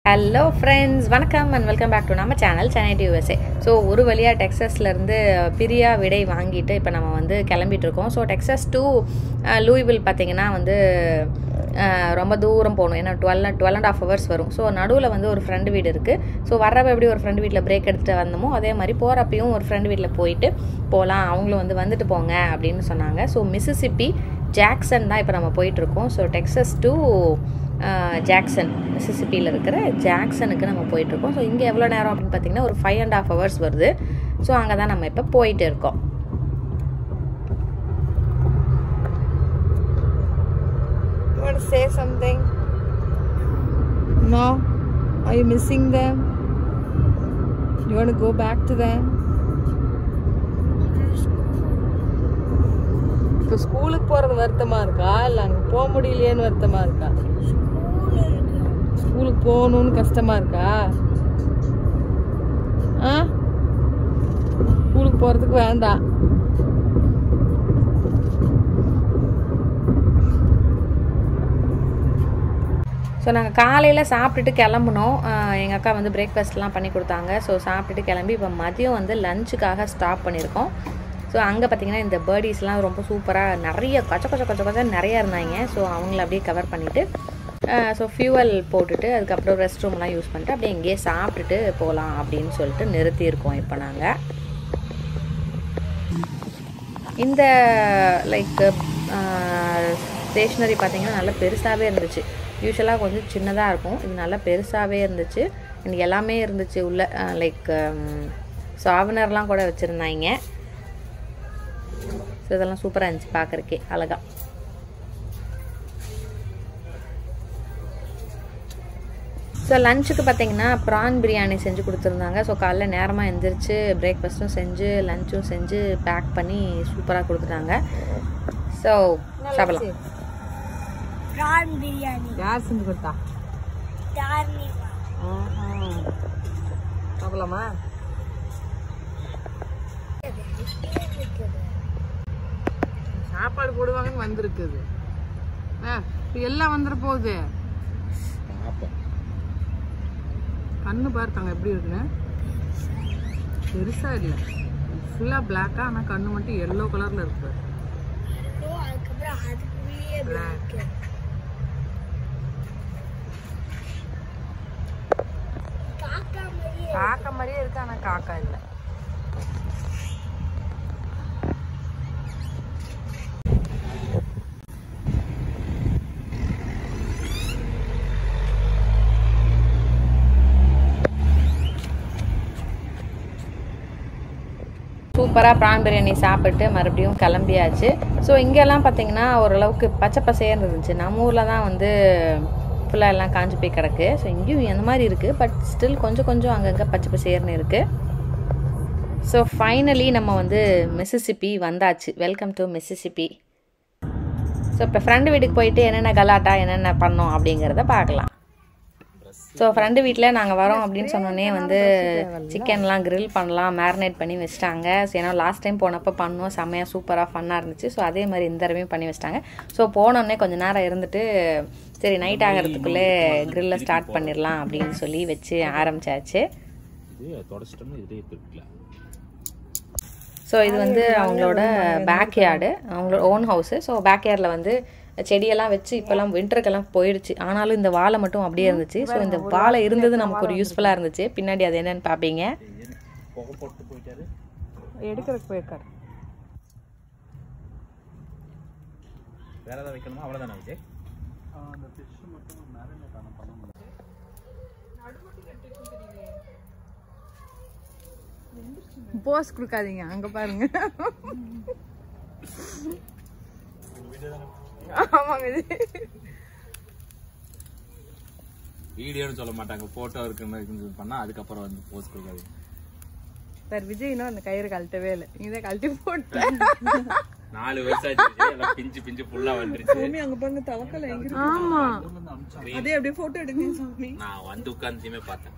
Hello friends வணக்கம் and welcome back to நம்ம channel Chennai to USA so ஒரு வழியாக டெக்ஸஸ்லேருந்து பிரியா விடை வாங்கிட்டு இப்போ நம்ம வந்து கிளம்பிட்டு இருக்கோம் ஸோ டெக்ஸஸ் டு லூயிவில் பார்த்தீங்கன்னா வந்து அஹ், ரொம்ப தூரம் போகணும் ஏன்னா twelve twelve and half hours வரும் ஸோ நடுவில் வந்து ஒரு ஃப்ரெண்டு வீடு இருக்குது ஸோ வர்றப்ப எப்படி ஒரு ஃப்ரெண்டு வீட்டில் பிரேக் எடுத்துகிட்டு வந்தோமோ அதே மாதிரி போகிறப்பையும் ஒரு ஃப்ரெண்டு வீட்டில் போயிட்டு போகலாம் அவங்களும் வந்து வந்துட்டு போங்க அப்படின்னு சொன்னாங்க ஸோ மிசிசிப்பி ஜாக்சன் தான் இப்போ நம்ம போயிட்டுருக்கோம் ஸோ டெக்ஸஸ் டு ஜாக்சன் மிசிசிப்பியில் இருக்கிற ஜாக்சனுக்கு நம்ம போயிட்டுருக்கோம் ஸோ இங்கே எவ்வளோ நேரம் அப்படின்னு பார்த்தீங்கன்னா ஒரு ஃபைவ் அண்ட் ஹாஃப் ஹவர்ஸ் வருது ஸோ அங்கே தான் நம்ம இப்போ போயிட்டு இருக்கோம் You want to say something? No? Are you missing them? You want to go back to them? இப்போ ஸ்கூலுக்கு போறது வருத்தமா இருக்கா இல்ல அங்க போக முடியலையேன்னு வருத்தமா இருக்கா ஸ்கூலுக்கு போகணும்னு கஷ்டமா இருக்கா ஆ ஸ்கூலுக்கு போறதுக்கு வேண்டாம் ஸோ நாங்கள் காலையில் சாப்பிட்டுட்டு கிளம்புனோம் எங்கள் அக்கா வந்து பிரேக்ஃபாஸ்ட்லாம் பண்ணி கொடுத்தாங்க ஸோ சாப்பிட்டுட்டு கிளம்பி இப்போ மதியம் வந்து லஞ்சுக்காக ஸ்டாப் பண்ணியிருக்கோம் ஸோ அங்கே பார்த்தீங்கன்னா இந்த பேர்டிஸ்லாம் ரொம்ப சூப்பராக நிறைய கொச்ச கொச்ச கொச்ச கொச்ச நிறைய இருந்தாங்க ஸோ அவங்கள அப்படியே கவர் பண்ணிவிட்டு ஸோ ஃபியூவல் போட்டுட்டு அதுக்கப்புறம் ரெஸ்ட் ரூம்லாம் யூஸ் பண்ணிட்டு அப்படியே இங்கேயே சாப்பிட்டுட்டு போகலாம் அப்படின்னு சொல்லிட்டு நிறுத்தியிருக்கோம் இப்போ நாங்கள் இந்த லைக் ஸ்டேஷ்னரி பார்த்தீங்கன்னா நல்லா பெருசாகவே இருந்துச்சு யூஸ்வலாக கொஞ்சம் சின்னதாக இருக்கும் இது நல்லா பெருசாகவே இருந்துச்சு and எல்லாமே இருந்துச்சு உள்ள லைக் சாவனர்லாம் கூட வச்சுருந்தாங்க ஸோ இதெல்லாம் சூப்பராக இருந்துச்சு பார்க்குறக்கே அழகா ஸோ லஞ்சுக்கு பார்த்தீங்கன்னா ப்ரான் பிரியாணி செஞ்சு கொடுத்துருந்தாங்க ஸோ காலைல நேரமாக எழுந்திரிச்சு பிரேக்ஃபாஸ்ட்டும் செஞ்சு லஞ்சும் செஞ்சு பேக் பண்ணி சூப்பராக கொடுத்துட்டாங்க ஸோ சாப்பிடலாம் ப்ரான் பிரியாணி யார் செஞ்சு கொடுத்தா தார்மிகா சாப்பிடலாமா சாப்பாடு போடுவாங்கன்னு வந்திருக்குது ஆ, இப்ப எல்லாம் வந்துட போகுது கண்ணு பார்த்தாங்க எப்படி இருக்குன்னு பெருசா இல்லை ஃபுல்லா பிளாக்கா ஆனா கண்ணு மட்டும் எல்லோ கலர்ல இருக்கு அதுக்கப்புறம் அதுக்குள்ளேயே Black. காக்கா மாதிரியே காக்கா மாதிரியே இருக்கு ஆனா காக்கா இல்லை சூப்பராக ப்ரான் பிரியாணி சாப்பிட்டு மறுபடியும் கிளம்பியாச்சு ஸோ இங்கெல்லாம் பார்த்தீங்கன்னா ஓரளவுக்கு பச்சை பசேர்னு இருந்துச்சு நம்ம ஊரில் தான் வந்து ஃபுல்லாக எல்லாம் காஞ்சு போய் கிடக்கு ஸோ இங்கேயும் அந்த மாதிரி இருக்குது பட் ஸ்டில் கொஞ்சம் கொஞ்சம் அங்கங்கே பச்சை பசேர்னு இருக்குது ஸோ ஃபைனலி நம்ம வந்து மிசிசிப்பி வந்தாச்சு வெல்கம் டு மிசிசிப்பி ஸோ இப்போ ஃப்ரெண்டு வீட்டுக்கு போயிட்டு என்னென்ன கலாட்டா என்னென்ன பண்ணோம் அப்படிங்கிறத பார்க்கலாம் ஸோ ஃப்ரெண்டு வீட்டில் நாங்கள் வரோம் அப்படின்னு சொன்னோன்னே வந்து சிக்கன்லாம் grill பண்ணலாம் மேரினேட் பண்ணி வச்சிட்டாங்க ஸோ ஏன்னா லாஸ்ட் டைம் போனப்போ பண்ணோம் செம்மையாக சூப்பராக ஃபன்னாக இருந்துச்சு ஸோ அதே மாதிரி இந்த தடவையும் பண்ணி வச்சிட்டாங்க ஸோ போனோடனே கொஞ்ச நேரம் இருந்துட்டு சரி நைட் ஆகிறதுக்குள்ளே grill ஸ்டார்ட் பண்ணிடலாம் அப்படின்னு சொல்லி வச்சு ஆரம்பிச்சாச்சு இது தொடச்சிட்டோம்னா இதே திருப்பிக்கலாம் ஸோ இது வந்து அவங்களோட பேக் யார்டு அவங்களோட ஓன் ஹவுஸு ஸோ பேக் யார்டில் வந்து செடியெல்லாம் வச்சு இப்போல்லாம் வின்டருக்கெல்லாம் போயிடுச்சு ஆனாலும் இந்த வாழை மட்டும் அப்படியே இருந்துச்சு ஸோ இந்த வாழை இருந்தது நமக்கு ஒரு யூஸ்ஃபுல்லாக இருந்துச்சு பின்னாடி அது என்னன்னு பார்ப்பீங்க புகை போட்டு போயிட்டாரு எடுக்கிறதுக்கு போயிருக்காரு வேற ஏதாவது வைக்கணுமா அவ்வளோதானே விஜய் போஸ் கொடுக்காதீங்க அங்க பாருங்க ஆமாங்க இது வீடியோன்னு சொல்ல மாட்டாங்க போட்டோ இருக்குன்னு பண்ணா அதுக்கப்புறம் வந்து போஸ்ட் கொடுக்காது சார் விஜய்னா அந்த கயிறு கழட்டவே இல்லை நீங்க தான் கழட்டி போட்டேன் நாலு வருஷம் ஆச்சு எல்லாம் பிஞ்சு பிஞ்சு ஃபுல்லா வந்துருச்சு அங்க பாருங்க தவக்கல எங்க ஆமா அதே அப்படியே போட்டோ எடுங்க சாமி நான் வந்து உட்காந்துமே பார்த்தேன்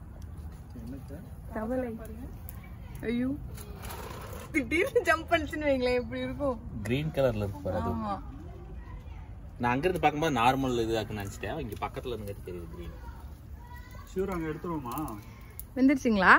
தவளை ஐயோ திடீர்னு ஜம்ப் பண்ணிச்சுன்னு வைங்களேன் எப்படி இருக்கும் கிரீன் கலர்ல இருக்கு பாரு அது ஆமா நான் அங்கிருந்து பார்க்கும்போது நார்மல் இதுதாக்கு நினைச்சிட்டேன் இங்க பக்கத்துல இருந்து தெரியுது கிரீன் ஷூர் அங்கே எடுத்துருவோமா வெந்துருச்சுங்களா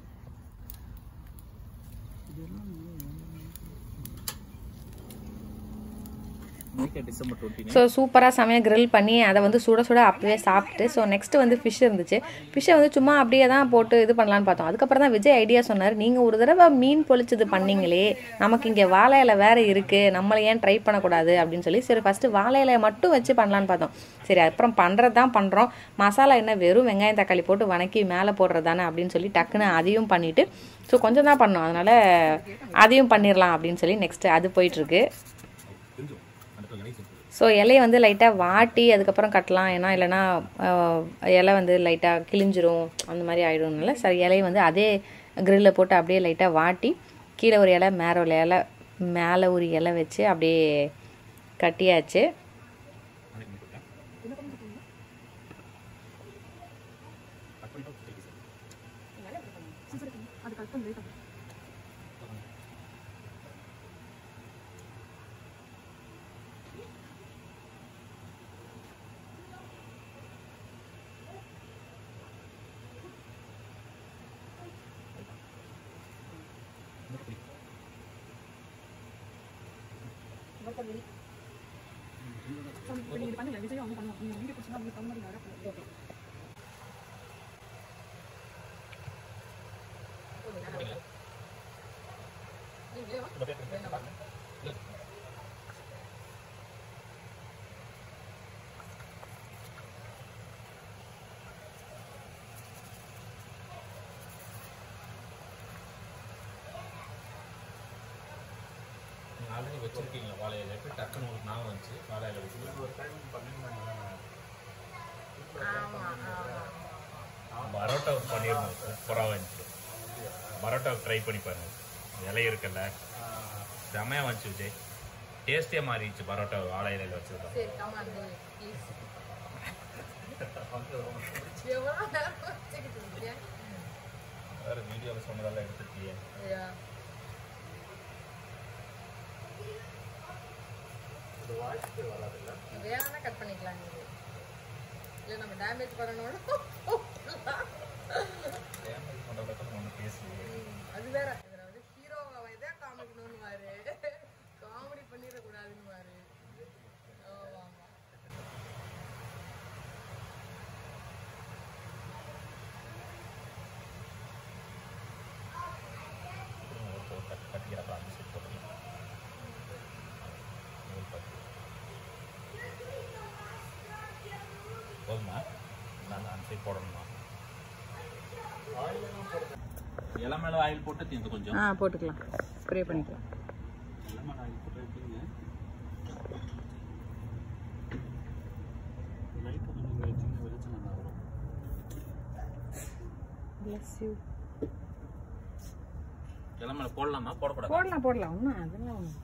டிசம்பர் டுவெண்ட்டி ஸோ சூப்பராக செமையாக grill பண்ணி அதை வந்து சுட சுட அப்பவே சாப்பிட்டு ஸோ நெக்ஸ்ட்டு வந்து ஃபிஷ் இருந்துச்சு ஃபிஷ்ஷை வந்து சும்மா அப்படியே தான் போட்டு இது பண்ணலான்னு பார்த்தோம் அதுக்கப்புறம் தான் விஜய் ஐடியா சொன்னார் நீங்கள் ஒரு தடவை மீன் பொழிச்சது பண்ணீங்களே நமக்கு இங்கே வாழை இலை வேறு இருக்குது நம்மளை ஏன் ட்ரை பண்ணக்கூடாது அப்படின்னு சொல்லி சரி ஃபஸ்ட்டு வாழை இலையை மட்டும் வச்சு பண்ணலான்னு பார்த்தோம் சரி அப்புறம் பண்ணுறது தான் பண்ணுறோம் மசாலா என்ன வெறும் வெங்காயம் தக்காளி போட்டு வணக்கி மேலே போடுறது தானே அப்படின்னு சொல்லி டக்குன்னு அதையும் பண்ணிவிட்டு ஸோ கொஞ்சம் தான் பண்ணோம் அதனால் அதையும் பண்ணிடலாம் அப்படின்னு சொல்லி நெக்ஸ்ட்டு அது போயிட்டுருக்கு ஸோ இலையை வந்து லைட்டாக வாட்டி அதுக்கப்புறம் கட்டலாம் ஏன்னா இல்லைன்னா ஆஹ், இலை வந்து லைட்டாக கிழிஞ்சிரும் அந்த மாதிரி ஆகிடும்னால சரி இலையை வந்து அதே கிரில்ல போட்டு அப்படியே லைட்டாக வாட்டி கீழே ஒரு இலை மேலே ஒரு இலை மேலே ஒரு இலை வச்சு அப்படியே கட்டியாச்சு ஆல்ரெடி வச்சிருக்கீங்களா வாழை இலை எப்படி டக்குன்னு உங்களுக்கு ஞாபகம் வந்துச்சு வாழை இலை வச்சு ஒரு டைம் பரோட்டா பண்ணிடணும் சூப்பராக வந்துச்சு பரோட்டா ட்ரை பண்ணி பாருங்க இலை இருக்குல்ல செமையாக வந்துச்சு விஜய் டேஸ்டே மாறிடுச்சு பரோட்டா வாழை இலையில வச்சதுதான் வேறு வீடியோவில் சொன்னதெல்லாம் எடுத்துருக்கியே வேணா கட் பண்ணிக்கலாம் இல்லை நம்ம டேமேஜ் பண்ணணும் டேமேஜ் பண்ணுறதுக்கு ஒன்று பேசுவோம் அது வேற இதுல வந்து ஹீரோவை இதே காமிக்கணும்னு வாரு காமெடி பண்ணிடக்கூடாதுன்னு வாரு ஆமா ஆமா கட்டிக்கிறப்ப அந்த சைட் போட்டுக்கலாம் நூல் பத்து போதுமா நான் அந்த சைட் போடணுமா இலை மேலே ஆயில் போட்டு தீர்ந்து கொஞ்சம் ஆ போட்டுக்கலாம் ஸ்ப்ரே பண்ணிக்கலாம் லெமன் ஆயில் போட்டு வைப்பீங்க லைட்டாக கொஞ்சம் வச்சுங்க வெளிச்சம் நல்லா வரும் bless you இலை மேலே போடலாமா போடக்கூடாது போடலாம் போடலாம் ஒன்றும் அதெல்லாம் ஒன்றும்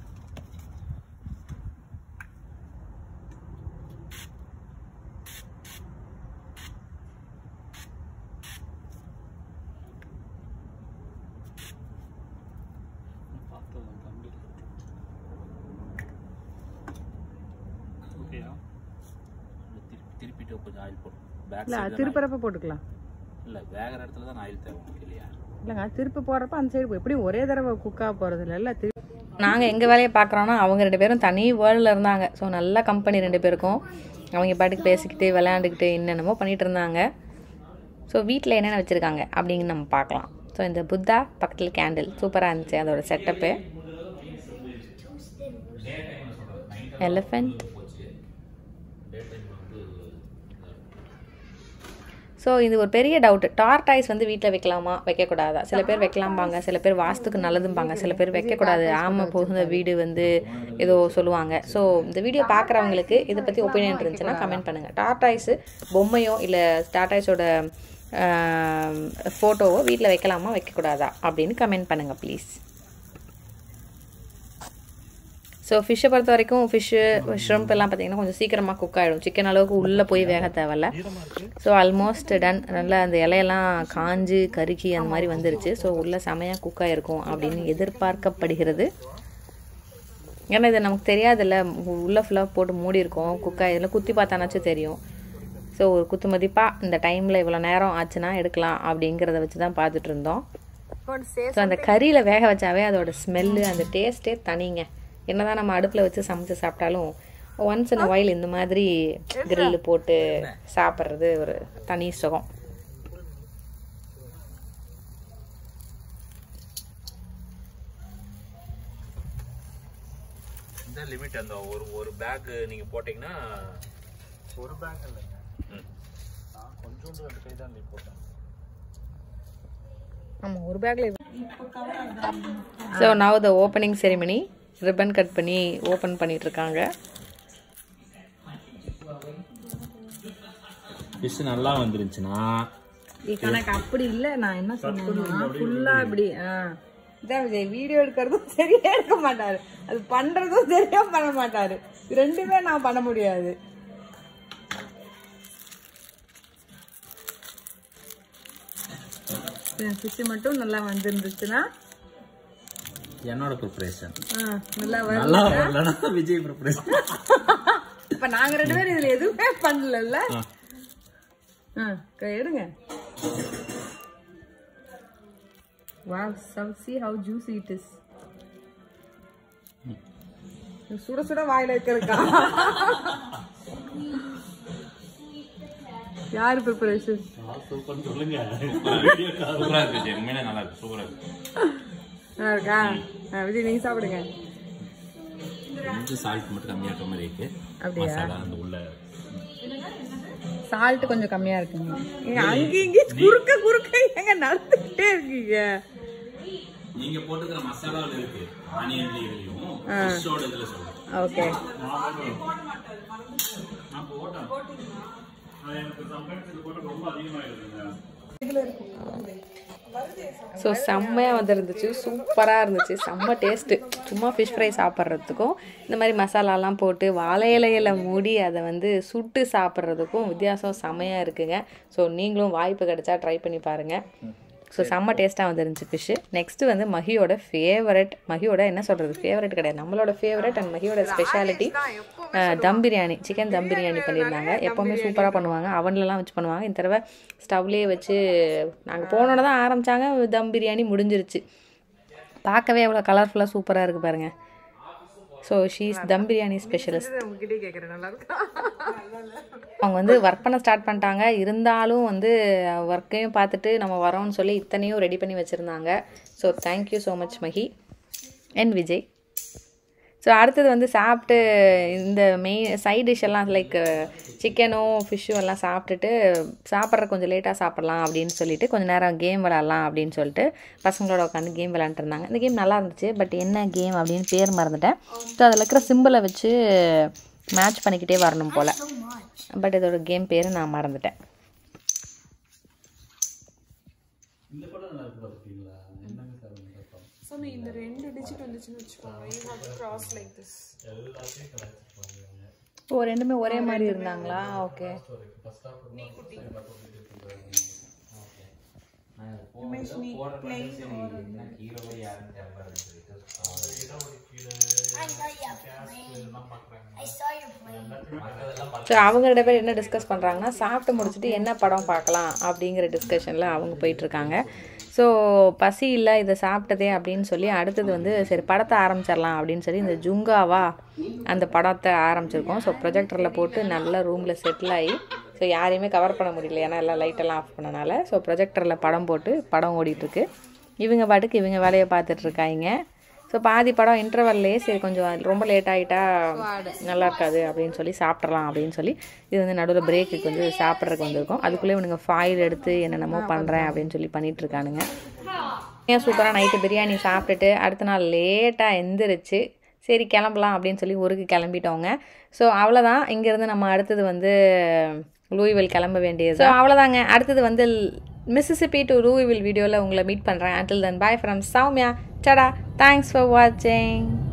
பார்த்து கம்பி ஓகேயா திருப்பி திருப்பிட்டு கொஞ்சம் ஆயில் போடும் பேக் இல்லை சைடு திருப்பறப்ப போட்டுக்கலாம் இல்லை வேகிற இடத்துல தான் ஆயில் தேவை உனக்கு இல்லையா இல்லைங்க திருப்பி போடுறப்ப அந்த சைடு எப்படியும் ஒரே தடவை குக்காக போகிறது இல்லைல்ல திரு நாங்கள் எங்கள் வேலையை பார்க்குறோன்னா அவங்க ரெண்டு பேரும் தனி வேர்ல்டில் இருந்தாங்க ஸோ நல்ல கம்பெனி ரெண்டு பேருக்கும் அவங்க பாட்டுக்கு பேசிக்கிட்டு விளையாண்டுக்கிட்டு என்னென்னமோ பண்ணிகிட்டு இருந்தாங்க ஸோ வீட்டில் என்னென்ன வச்சுருக்காங்க அப்படிங்கு நம்ம பார்க்கலாம் ஸோ இந்த புத்தா பக்கத்தில் கேண்டில் சூப்பராக இருந்துச்சு அதோட செட்டப்பு எலிஃபெண்ட் ஸோ இது ஒரு பெரிய டவுட் டார்டாய்ஸ் வந்து வீட்டில் வைக்கலாமா வைக்கக்கூடாதா சில பேர் வைக்கலாம்பாங்க சில பேர் வாஸ்துக்கு நல்லதும்பாங்க சில பேர் வைக்கக்கூடாது ஆமை புகுந்த வீடு வந்து ஏதோ சொல்லுவாங்க ஸோ இந்த வீடியோ பார்க்குறவங்களுக்கு இதை பற்றி ஒப்பீனியன் இருந்துச்சுன்னா கமெண்ட் பண்ணுங்கள் டார்டாய்ஸு பொம்மையோ இல்லை டார்டாய்ஸோட ஃபோட்டோவோ வீட்டில் வைக்கலாமா வைக்கக்கூடாதா அப்படின்னு கமெண்ட் பண்ணுங்கள் ப்ளீஸ் ஸோ ஃபிஷ்ஷை பொறுத்த வரைக்கும் ஃபிஷ்ஷு ஷ்ரிம்ப் எல்லாம் பார்த்தீங்கன்னா கொஞ்சம் சீக்கிரமாக குக் ஆகிடும் சிக்கன் அளவுக்கு உள்ளே போய் வேக தேவையில்ல ஸோ ஆல்மோஸ்ட் டன் நல்லா அந்த இலையெல்லாம் காஞ்சு கருக்கி அந்த மாதிரி வந்துருச்சு ஸோ உள்ளே செமையாக குக் ஆகிருக்கும் அப்படின்னு எதிர்பார்க்கப்படுகிறது ஏன்னா இது நமக்கு தெரியாதுல்ல உள்ளே ஃபுல்லாக போட்டு மூடி இருக்கோம் குக் ஆகி இதில் குத்தி பார்த்தானாச்சும் தெரியும் ஸோ ஒரு குத்து மதிப்பாக இந்த டைமில் இவ்வளோ நேரம் ஆச்சுன்னா எடுக்கலாம் அப்படிங்கிறத வச்சு தான் பார்த்துட்டு இருந்தோம் Want to say ஸோ அந்த கறியில் வேக வச்சாவே அதோட ஸ்மெல்லு அந்த டேஸ்ட்டே தனிங்க என்னதான் நம்ம அடுப்பில் வச்சு சமைச்சு சாப்பிட்டாலும் ஒன்ஸ் இன் ஒயில் இந்த மாதிரி grill போட்டு சாப்பிட்றது ஒரு தனி சுகம் இந்த லிமிட் அந்த ஒரு ஒரு பேக் நீங்க போட்டீங்கன்னா ஒரு பேக் இல்லைங்க நான் கொஞ்சோண்டு ரெண்டு கை தான் நீ போட்டேன் ஆமாம் ஒரு பேக்கில் so now the opening ceremony ribbon cut பண்ணி ஓப்பன் பண்ணிட்டு இருக்காங்க ஃபிஷ் நல்லா வந்துருந்துச்சுன்னா கணக்கு அப்படி இல்லை நான் என்ன சொன்னேன்னா ஃபுல்லாக இப்படி ஆ இதான் விஜய் வீடியோ எடுக்கிறதும் சரியா எடுக்க மாட்டாரு அது பண்றதும் சரியா பண்ண மாட்டாரு இது ரெண்டுமே நான் பண்ண முடியாது ஃபிஷ் மட்டும் நல்லா வந்துருந்துச்சுன்னா என்னோட ப்ரிப்பரேஷன் ஆ, நல்லா வரும் நல்லா வரலன்னா விஜய் ப்ரிப்பரேஷன் இப்ப நாங்க ரெண்டு பேரும் இதுல எதுவுமே பண்ணல ஆ க- எடுங்க Wow, some see how juicy it is. சுட சுட வாயில வைக்கிறதுக்கா யாரு ப்ரிப்பரேஷன் சூப்பர்னு சொல்லுங்க சூப்பரா இருக்கு விஜய் உண்மையிலே நல்லா இருக்கு சூப்பரா இருக்கு நல்லா இருக்கா ஆ, விஜய் நீங்க சாப்பிடுங்க கொஞ்சம் சால்ட் மட்டும் கம்மியாகிற மாதிரி இருக்கு அப்படியா? மசாலா அந்த உள்ள சால்ட் கொஞ்சம் கம்மியா இருக்குங்க ஏங்க, அங்கேயும் இங்கேயும் குறுக்க குறுக்க எங்க நடந்துகிட்டே இருக்கீங்க நீங்க போட்டுக்கிற மசாலாவில் இருக்கு ஆனியன்ல இதுலயும் ஃபிஷ்ஷோட இதுல சொல்றேன் ஓகே நான் போட்டேன் அது எனக்கு சம்டைம்ஸ் இது போட்டு ரொம்ப அதிகமாகிடுதுங்க ஸோ செம்மையாக வந்துருந்துச்சு சூப்பராக இருந்துச்சு செம்ம டேஸ்ட்டு சும்மா ஃபிஷ் ஃப்ரை சாப்பிட்றதுக்கும் இந்த மாதிரி மசாலாலாம் போட்டு வாழை இலையில மூடி அதை வந்து சுட்டு சாப்பிட்றதுக்கும் வித்தியாசம் செம்மையாக இருக்குங்க ஸோ நீங்களும் வாய்ப்பு கிடைச்சா ட்ரை பண்ணி பாருங்கள் ஸோ செம்ம டேஸ்ட்டாக வந்துருந்துச்சு ஃபிஷ்ஷு நெக்ஸ்ட்டு வந்து மகியோட ஃபேவரட் மகியோட என்ன சொல்கிறது ஃபேவரட் கிடையாது நம்மளோட ஃபேவரட் அண்ட் மகியோட ஸ்பெஷாலிட்டி தம் பிரியாணி சிக்கன் தம் பிரியாணி பண்ணியிருந்தாங்க எப்போவுமே சூப்பராக பண்ணுவாங்க அவன்லலாம் வச்சு பண்ணுவாங்க இந்த தடவை ஸ்டவ்லேயே வச்சு நாங்கள் போனோட தான் ஆரம்பித்தாங்க தம் பிரியாணி முடிஞ்சிருச்சு பார்க்கவே எவ்வளோ கலர்ஃபுல்லாக சூப்பராக இருக்குது பாருங்க so she's dum biryani specialist உங்ககிட்டே கேட்குறேன் நல்லா இருக்கா அவங்க வந்து ஒர்க் பண்ண ஸ்டார்ட் பண்ணிட்டாங்க இருந்தாலும் வந்து ஒர்க்கையும் பார்த்துட்டு நம்ம வரோம்னு சொல்லி இத்தனையும் ரெடி பண்ணி வச்சுருந்தாங்க so thank you so much Mahi and Vijay so அடுத்தது வந்து சாப்பிட்டு இந்த மெயின் சைட் டிஷ் எல்லாம் லைக் சிக்கனும் ஃபிஷ்ஷும் எல்லாம் சாப்பிட்டுட்டு சாப்பிட்ற கொஞ்சம் லேட்டாக சாப்பிட்லாம் அப்படின்னு சொல்லிட்டு கொஞ்சம் நேரம் கேம் விளாட்லாம் அப்படின்னு சொல்லிட்டு பசங்களோட உட்காந்து கேம் விளாண்டுட்டு இருந்தாங்க இந்த கேம் நல்லா இருந்துச்சு பட் என்ன கேம் அப்படின்னு பேர் மறந்துட்டேன் ஸோ அதில் இருக்கிற சிம்பிளை வச்சு மேட்ச் பண்ணிக்கிட்டே வரணும் போல் பட் இதோட கேம் பேர் நான் மறந்துட்டேன் இந்த படம் நல்லா இருக்கு பார்த்தீங்களா என்னங்க சார் இந்த படம் சாமி இந்த ரெண்டு டிஜிட் வந்துச்சுன்னு வச்சுக்கோங்க you have to cross like this oh ரெண்டுமே ஒரே மாதிரி இருந்தாங்களா okay I know you're playing. I saw you playing. So அவங்க ரெண்டு பேர் என்ன டிஸ்கஸ் பண்ணுறாங்கன்னா சாப்பிட்டு முடிச்சுட்டு என்ன படம் பார்க்கலாம் அப்படிங்கிற டிஸ்கஷனில் அவங்க போயிட்டுருக்காங்க ஸோ பசி இல்லை இதை சாப்பிட்டதே அப்படின்னு சொல்லி அடுத்தது வந்து சரி படத்தை ஆரம்பிச்சிடலாம் அப்படின்னு சொல்லி இந்த ஜுங்காவா அந்த படத்தை ஆரம்பிச்சிருக்கோம் ஸோ ப்ரொஜெக்டரில் போட்டு நல்ல ரூமில் செட்டில் ஆகி ஸோ யாரையுமே கவர் பண்ண முடியல ஏன்னா எல்லாம் லைட்டெல்லாம் ஆஃப் பண்ணனால ஸோ ப்ரொஜெக்டரில் படம் போட்டு படம் ஓடிட்டுருக்கு இவங்க பாட்டுக்கு இவங்க வேலையை பார்த்துட்டு இருக்காங்க ஸோ பாதி படம் இன்டர்வல்லையே சரி கொஞ்சம் ரொம்ப லேட் ஆகிட்டா நல்லா இருக்காது அப்படின்னு சொல்லி சாப்பிட்றலாம் அப்படின்னு சொல்லி இது வந்து நடுவில் பிரேக்குக்கு வந்து சாப்பிட்றதுக்கு வந்திருக்கோம் அதுக்குள்ளே இவனுங்க ஃபாயில் எடுத்து என்னென்னமோ பண்ணுறேன் அப்படின்னு சொல்லி பண்ணிட்டு இருக்கானுங்க ஏன் சூப்பராக நைட்டு பிரியாணி சாப்பிட்டுட்டு அடுத்த நாள் லேட்டாக எந்திரிச்சு சரி கிளம்பலாம் அப்படின்னு சொல்லி ஊருக்கு கிளம்பிட்டோங்க ஸோ அவ்வளோதான் இங்கேருந்து நம்ம அடுத்தது வந்து லூயிவில் கிளம்ப வேண்டியது ஸோ அவ்வளோதாங்க அடுத்தது வந்து மிசிசிபி டு லூயிவில் வீடியோவில் உங்களை மீட் பண்ணுறேன் until then bye from Soumya டடா தேங்க்ஸ் ஃபார் வாட்சிங்